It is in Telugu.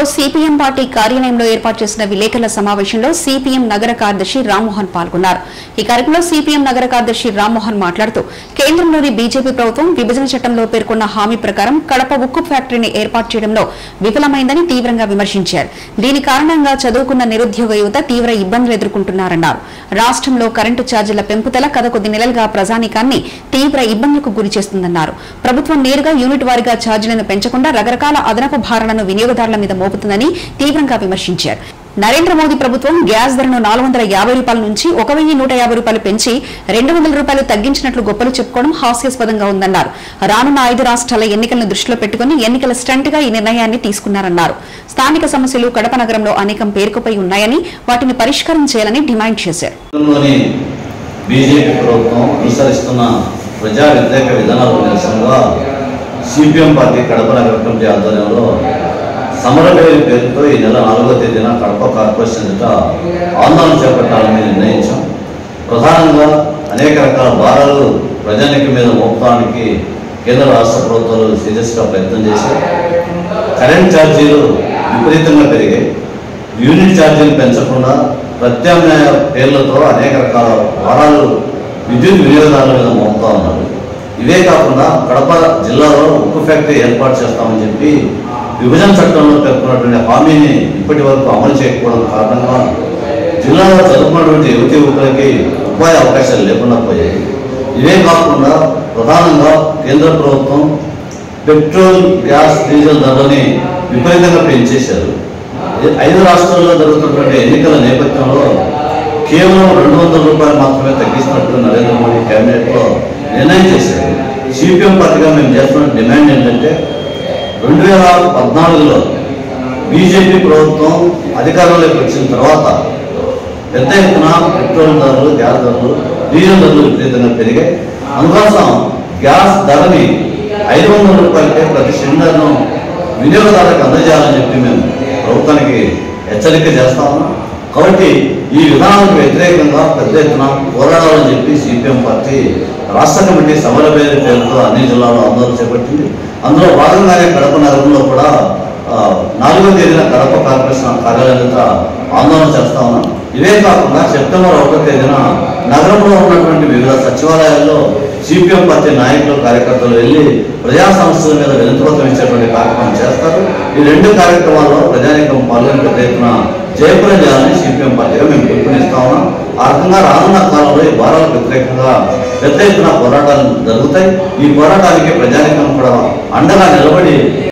సిపిఎం పార్టీ కార్యాలయంలో ఏర్పాటు చేసిన విలేకరుల సమావేశంలో సిపిఎం నగర కార్యదర్శి రామ్మోహన్ పాల్గొన్నారు ఈ కార్యక్రమంలో సిపిఎం నగర కార్యదర్శి రామ్మోహన్ మాట్లాడుతూ కేంద్రంలోని బీజేపీ ప్రభుత్వం విభజన చట్టంలో పేర్కొన్న హామీ ప్రకారం కడప ఉక్కు ఫ్యాక్టరీని ఏర్పాటు చేయడంలో విఫలమైందని తీవ్రంగా విమర్శించారు దీని కారణంగా చదువుకున్న నిరుద్యోగ యువత తీవ్ర ఇబ్బందులు ఎదుర్కొంటున్నారన్నారు రాష్ట్రంలో కరెంటు ఛార్జీల పెంపుదల గత కొద్ది నెలలుగా ప్రజానీకాన్ని తీవ్ర ఇబ్బందులకు గురి చేస్తుందన్నారు ప్రభుత్వం నేరుగా యూనిట్ వారీగా ఛార్జీలను పెంచకుండా రకరకాల అదనపు భారాలను వినియోగదారుల మీద మోపుతుందని తీవ్రంగా విమర్శించారు నరేంద్ర మోదీ ప్రభుత్వం గ్యాస్ ధరను నాలుగు వందల యాభై రూపాయల నుంచి ఒక వెయ్యి నూట యాభై రూపాయలు పెంచి రెండు వందల రూపాయలు తగ్గించినట్లు గొప్పలు చెప్పుకోవడం హాస్యాస్పదంగా ఉందన్నారు రానున్న ఐదు రాష్ట్రాల ఎన్నికలను దృష్టిలో పెట్టుకుని ఎన్నికల స్టంట్ గా ఈ నిర్ణయాన్ని తీసుకున్నారన్నారు స్థానిక సమస్యలు కడప నగరంలో అనేకం పేరుకుపోయి ఉన్నాయని వాటిని పరిష్కారం చేయాలని డిమాండ్ చేశారు రాష్ట్రంలోని బీజేపీ ప్రభుత్వం అనుసరిస్తున్న ప్రజా వ్యతిరేక విధానాలకు నిరసనగా సిపిఎం పార్టీ కడప నగర కమిటీ ఆధ్వర్యంలో సమరవేలి పేరుతో ఈ నెల నాలుగో తేదీన కడప కార్పొరేషన్ ఎదుట ఆందోళన చేపట్టాలని నిర్ణయించాం ప్రధానంగా అనేక రకాల భారాలు ప్రజానికి మీద మోపడానికి కేంద్ర రాష్ట్ర ప్రభుత్వాలు సీరియస్గా ప్రయత్నం చేశాయి కరెంట్ ఛార్జీలు విపరీతంగా పెరిగాయి యూనిట్ ఛార్జీలు పెంచకుండా ప్రత్యామ్నాయ పేర్లతో అనేక రకాల భారాలు విద్యుత్ వినియోగదారుల మీద మోపుతా ఉన్నారు ఇవే కాకుండా కడప జిల్లాలో ఉక్కు ఫ్యాక్టరీ ఏర్పాటు చేస్తామని చెప్పి విభజన చట్టంలో పేర్కొన్నటువంటి హామీని ఇప్పటి వరకు అమలు చేయకపోవడం కారణంగా జిల్లాలో చదువుకున్నటువంటి యువతి యువకులకి ఉపాధి అవకాశాలు లేకుండా పోయాయి ఇవే కాకుండా ప్రధానంగా కేంద్ర ప్రభుత్వం పెట్రోల్ గ్యాస్ డీజిల్ ధరలని విపరీతంగా పెంచేశారు ఇది ఐదు రాష్ట్రాల్లో జరుగుతున్నటువంటి ఎన్నికల నేపథ్యంలో కేవలం రెండు వందల రూపాయలు మాత్రమే తగ్గిస్తున్నట్టు నరేంద్ర మోడీ కేబినెట్లో నిర్ణయం చేశారు సిపిఎం పార్టీగా మేము చేస్తున్న డిమాండ్ ఏంటంటే రెండు వేల పద్నాలుగులో బీజేపీ ప్రభుత్వం అధికారంలోకి వచ్చిన తర్వాత పెద్ద ఎత్తున పెట్రోల్ ధరలు గ్యాస్ ధరలు డీజిల్ ధరలు విపరీతంగా పెరిగాయి అందుకోసం గ్యాస్ ధరని ఐదు వందల రూపాయలకే ప్రతి సిలిండర్ను వినియోగదారులకు అందజేయాలని చెప్పి మేము ప్రభుత్వానికి హెచ్చరిక చేస్తా ఉన్నాం కాబట్టి ఈ విధానానికి వ్యతిరేకంగా పెద్ద ఎత్తున పోరాడాలని చెప్పి సిపిఎం పార్టీ రాష్ట్ర కమిటీ సమర పేరు పేరుతో అన్ని జిల్లాల్లో ఆందోళన చేపట్టింది అందులో భాగంగానే కడప నగరంలో కూడా ఆ, నాలుగో తేదీన కడప కార్పొరేషన్ కార్యాలయం ఎదుట ఆందోళన చేస్తా ఉన్నాం ఇవే కాకుండా సెప్టెంబర్ ఒకటో తేదీన నగరంలో ఉన్నటువంటి వివిధ సచివాలయాల్లో సిపిఎం పార్టీ నాయకులు కార్యకర్తలు వెళ్ళి ప్రజా సమస్యల మీద వినతిపత్రం ఇచ్చేటువంటి కార్యక్రమం చేస్తారు ఈ రెండు కార్యక్రమాల్లో ప్రజానీకం పాల్గొని పెద్ద ఎత్తున జయప్రదం చేయాలని సిపిఎం పార్టీగా మేము పిలుపునిస్తా ఉన్నాం ఆ రకంగా రానున్న కాలంలో ఈ భారాలకు వ్యతిరేకంగా పెద్ద ఎత్తున పోరాటాలు జరుగుతాయి ఈ పోరాటానికి ప్రజానీకం కూడా అండగా నిలబడి